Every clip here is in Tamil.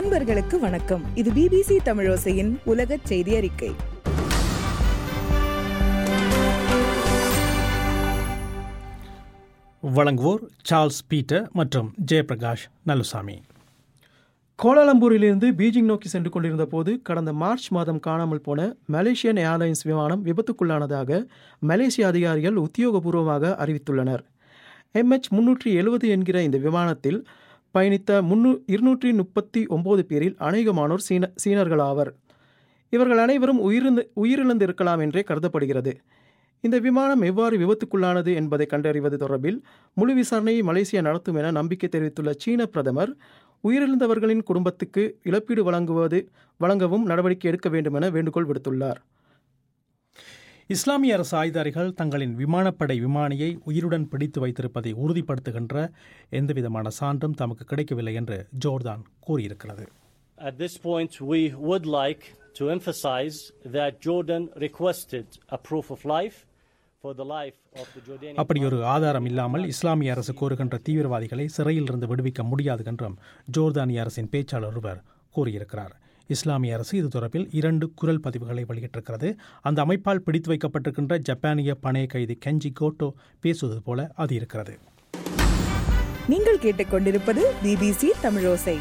அன்பர்களுக்கு வணக்கம் இது பிபிசி தமிழோசையின் உலக செய்தி அறிக்கை வழங்குவோர் சார்ல்ஸ் பீட்டர் மற்றும் ஜெயபிரகாஷ் நல்லுசாமி கோலாலம்பூரிலிருந்து பீஜிங் நோக்கி சென்று கொண்டிருந்த போது கடந்த மார்ச் மாதம் காணாமல் போன மலேசியன் ஏர்லைன்ஸ் விமானம் விபத்துக்குள்ளானதாக மலேசிய அதிகாரிகள் உத்தியோகபூர்வமாக அறிவித்துள்ளனர் எம்ஹெச் முன்னூற்றி எழுபது என்கிற இந்த விமானத்தில் பயணித்த முன்னூ இருநூற்றி முப்பத்தி ஒன்பது பேரில் அநேகமானோர் சீன சீனர்கள் ஆவர் இவர்கள் அனைவரும் உயிரிழந்து உயிரிழந்திருக்கலாம் என்றே கருதப்படுகிறது இந்த விமானம் எவ்வாறு விபத்துக்குள்ளானது என்பதை கண்டறிவது தொடர்பில் முழு விசாரணையை மலேசியா நடத்தும் என நம்பிக்கை தெரிவித்துள்ள சீன பிரதமர் உயிரிழந்தவர்களின் குடும்பத்துக்கு இழப்பீடு வழங்குவது வழங்கவும் நடவடிக்கை எடுக்க வேண்டும் என வேண்டுகோள் விடுத்துள்ளார் இஸ்லாமிய அரசு ஆயுதாரிகள் தங்களின் விமானப்படை விமானியை உயிருடன் பிடித்து வைத்திருப்பதை உறுதிப்படுத்துகின்ற எந்தவிதமான சான்றும் தமக்கு கிடைக்கவில்லை என்று ஜோர்தான் கூறியிருக்கிறது At this point, we would like to emphasize that Jordan requested a proof of life for the life of the Jordanian. அப்படி ஒரு ஆதாரம் இல்லாமல் இஸ்லாமிய அரசு கோருகின்ற தீவிரவாதிகளை சிறையிலிருந்து விடுவிக்க முடியாது என்றும் ஜோர்தானிய அரசின் பேச்சாளர் ஒருவர் கூறியிருக்கிறார் இஸ்லாமிய அரசு இது தொடர்பில் இரண்டு குரல் பதிவுகளை வெளியிட்டிருக்கிறது அந்த அமைப்பால் பிடித்து வைக்கப்பட்டிருக்கின்ற ஜப்பானிய பணைய கைதி கெஞ்சி கோட்டோ பேசுவது போல அது இருக்கிறது நீங்கள் கேட்டுக்கொண்டிருப்பது பிபிசி தமிழோசை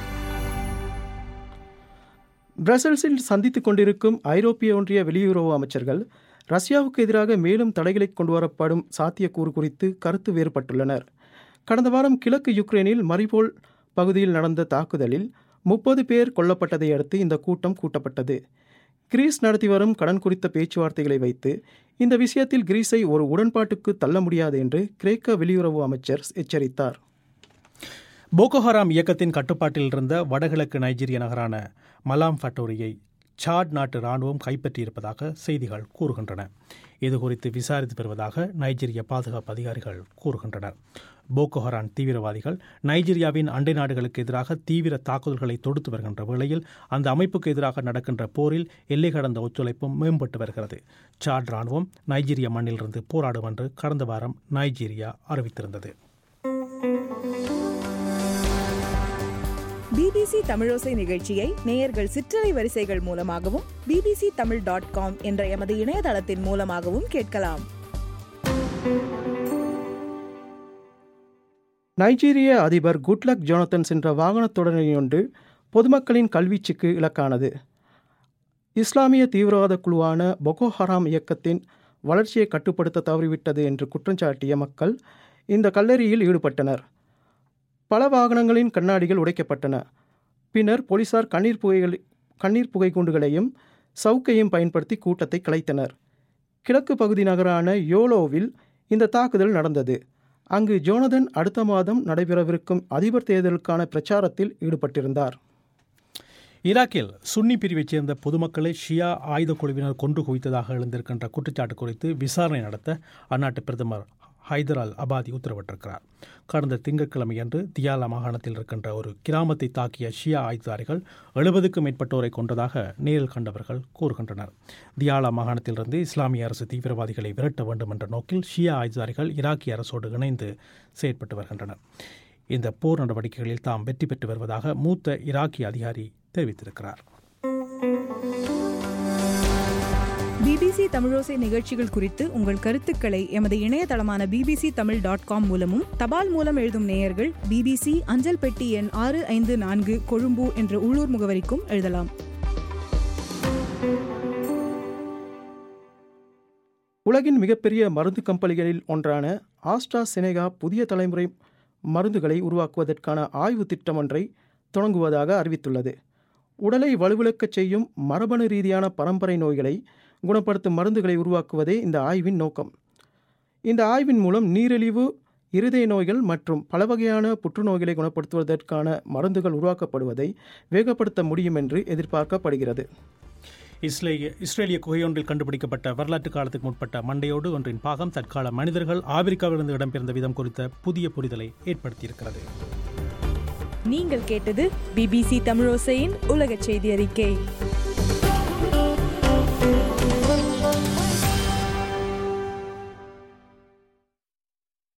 பிரசல்ஸில் சந்தித்துக் கொண்டிருக்கும் ஐரோப்பிய ஒன்றிய வெளியுறவு அமைச்சர்கள் ரஷ்யாவுக்கு எதிராக மேலும் தடைகளை கொண்டுவரப்படும் சாத்தியக்கூறு குறித்து கருத்து வேறுபட்டுள்ளனர் கடந்த வாரம் கிழக்கு யுக்ரைனில் மரிபோல் பகுதியில் நடந்த தாக்குதலில் முப்பது பேர் கொல்லப்பட்டதை அடுத்து இந்த கூட்டம் கூட்டப்பட்டது கிரீஸ் நடத்தி வரும் கடன் குறித்த பேச்சுவார்த்தைகளை வைத்து இந்த விஷயத்தில் கிரீஸை ஒரு உடன்பாட்டுக்கு தள்ள முடியாது என்று கிரேக்க வெளியுறவு அமைச்சர் எச்சரித்தார் போகோ ஹராம் இயக்கத்தின் கட்டுப்பாட்டில் இருந்த வடகிழக்கு நைஜீரிய நகரான மலாம் ஃபட்டோரியை சாட் நாட்டு ராணுவம் கைப்பற்றியிருப்பதாக செய்திகள் கூறுகின்றன இது குறித்து விசாரித்து வருவதாக நைஜீரிய பாதுகாப்பு அதிகாரிகள் கூறுகின்றனர் போகோ ஹரான் தீவிரவாதிகள் நைஜீரியாவின் அண்டை நாடுகளுக்கு எதிராக தீவிர தாக்குதல்களை தொடுத்து வருகின்ற வேளையில் அந்த அமைப்புக்கு எதிராக நடக்கின்ற போரில் எல்லை கடந்த ஒத்துழைப்பும் மேம்பட்டு வருகிறது சாட் ராணுவம் நைஜீரிய மண்ணிலிருந்து போராடும் என்று கடந்த வாரம் நைஜீரியா அறிவித்திருந்தது பிபிசி தமிழோசை நிகழ்ச்சியை நேயர்கள் சிற்றலை வரிசைகள் மூலமாகவும் பிபிசி தமிழ் டாட் காம் என்ற எமது இணையதளத்தின் மூலமாகவும் கேட்கலாம் நைஜீரிய அதிபர் குட்லக் ஜோனத்தன் சென்ற வாகனத்தொடரையொன்று பொதுமக்களின் கல்வீச்சுக்கு இலக்கானது இஸ்லாமிய தீவிரவாத குழுவான பொகோ ஹராம் இயக்கத்தின் வளர்ச்சியை கட்டுப்படுத்த தவறிவிட்டது என்று குற்றஞ்சாட்டிய மக்கள் இந்த கல்லெறியில் ஈடுபட்டனர் பல வாகனங்களின் கண்ணாடிகள் உடைக்கப்பட்டன பின்னர் போலீசார் கண்ணீர் புகைகள் கண்ணீர் புகை குண்டுகளையும் சவுக்கையும் பயன்படுத்தி கூட்டத்தை கலைத்தனர் கிழக்கு பகுதி நகரான யோலோவில் இந்த தாக்குதல் நடந்தது அங்கு ஜோனதன் அடுத்த மாதம் நடைபெறவிருக்கும் அதிபர் தேர்தலுக்கான பிரச்சாரத்தில் ஈடுபட்டிருந்தார் ஈராக்கில் சுன்னி பிரிவைச் சேர்ந்த பொதுமக்களை ஷியா ஆயுத குழுவினர் கொன்று குவித்ததாக எழுந்திருக்கின்ற குற்றச்சாட்டு குறித்து விசாரணை நடத்த அந்நாட்டு பிரதமர் ஹைதர் அல் அபாதி உத்தரவிட்டிருக்கிறார் கடந்த திங்கட்கிழமையன்று தியாலா மாகாணத்தில் இருக்கின்ற ஒரு கிராமத்தை தாக்கிய ஷியா ஆயுததாரிகள் எழுபதுக்கும் மேற்பட்டோரை கொன்றதாக நேரில் கண்டவர்கள் கூறுகின்றனர் தியாலா மாகாணத்திலிருந்து இஸ்லாமிய அரசு தீவிரவாதிகளை விரட்ட வேண்டும் என்ற நோக்கில் ஷியா ஆயுததாரிகள் ஈராக்கிய அரசோடு இணைந்து செயற்பட்டு வருகின்றனர் இந்த போர் நடவடிக்கைகளில் தாம் வெற்றி பெற்று வருவதாக மூத்த ஈராக்கிய அதிகாரி தெரிவித்திருக்கிறார் பிபிசி தமிழோசை நிகழ்ச்சிகள் குறித்து உங்கள் கருத்துக்களை எமது இணையதளமான பிபிசி தமிழ் டாட் காம் மூலமும் தபால் மூலம் எழுதும் நேயர்கள் பிபிசி அஞ்சல் பெட்டி எண் ஆறு ஐந்து நான்கு கொழும்பு என்ற உள்ளூர் முகவரிக்கும் எழுதலாம் உலகின் மிகப்பெரிய மருந்து கம்பெனிகளில் ஒன்றான ஆஸ்ட்ரா செனேகா புதிய தலைமுறை மருந்துகளை உருவாக்குவதற்கான ஆய்வு திட்டம் ஒன்றை தொடங்குவதாக அறிவித்துள்ளது உடலை வலுவிழக்கச் செய்யும் மரபணு ரீதியான பரம்பரை நோய்களை குணப்படுத்தும் மருந்துகளை உருவாக்குவதே இந்த ஆய்வின் நோக்கம் இந்த ஆய்வின் மூலம் நீரிழிவு இருதய நோய்கள் மற்றும் பல வகையான புற்றுநோய்களை குணப்படுத்துவதற்கான மருந்துகள் உருவாக்கப்படுவதை வேகப்படுத்த முடியும் என்று எதிர்பார்க்கப்படுகிறது இஸ்ரேலிய இஸ்ரேலிய குகையொன்றில் கண்டுபிடிக்கப்பட்ட வரலாற்று காலத்துக்கு முற்பட்ட மண்டையோடு ஒன்றின் பாகம் தற்கால மனிதர்கள் ஆப்பிரிக்காவிலிருந்து இடம்பெயர்ந்த விதம் குறித்த புதிய புரிதலை ஏற்படுத்தியிருக்கிறது நீங்கள் கேட்டது பிபிசி தமிழோசையின் உலக செய்தி அறிக்கை